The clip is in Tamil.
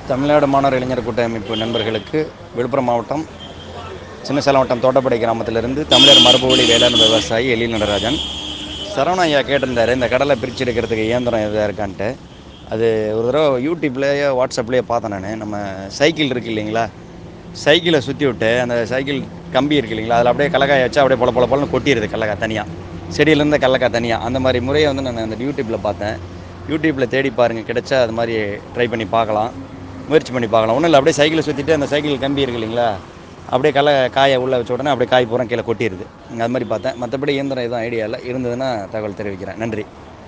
தமிழ்நாடு மாணவர் இளைஞர் கூட்டமைப்பு நண்பர்களுக்கு விழுப்புரம் மாவட்டம் சின்னசேலவட்டம் தோட்டப்படை கிராமத்திலிருந்து தமிழர் மரபுவழி வேளாண் விவசாயி எழில் நடராஜன் சரவண ஐயா கேட்டிருந்தாரு இந்த கடலை பிரித்து எடுக்கிறதுக்கு இயந்திரம் எதாவது இருக்கான்ட்டு அது ஒரு தடவை யூடியூப்லேயே வாட்ஸ்அப்லேயே பார்த்தேன் நான் நம்ம சைக்கிள் இருக்கு இல்லைங்களா சைக்கிளை சுற்றி விட்டு அந்த சைக்கிள் கம்பி இருக்கு இல்லைங்களா அதில் அப்படியே கடலக்காய் வச்சா அப்படியே பொல பொல பொலன்னு கொட்டிடுது கடலக்காய் தனியாக செடியிலேருந்து கடலக்காய் தனியாக அந்த மாதிரி முறையை வந்து நான் அந்த யூடியூப்பில் பார்த்தேன் யூடியூப்பில் தேடி பாருங்கள் கிடைச்சா அது மாதிரி ட்ரை பண்ணி பார்க்கலாம் முயற்சி பண்ணி பார்க்கலாம் ஒன்றும் இல்லை அப்படியே சைக்கிளை சுற்றிட்டு அந்த சைக்கிள் கம்பி இருக்கு இல்லைங்களா அப்படியே கடல காயை உள்ளே வச்ச உடனே அப்படியே காய் பூரா கீழே கொட்டிடுது அது மாதிரி பார்த்தேன் மற்றபடி இயந்திரம் எதுவும் ஐடியா இல்லை இருந்ததுன்னா தகவல் தெரிவிக்கிறேன் நன்றி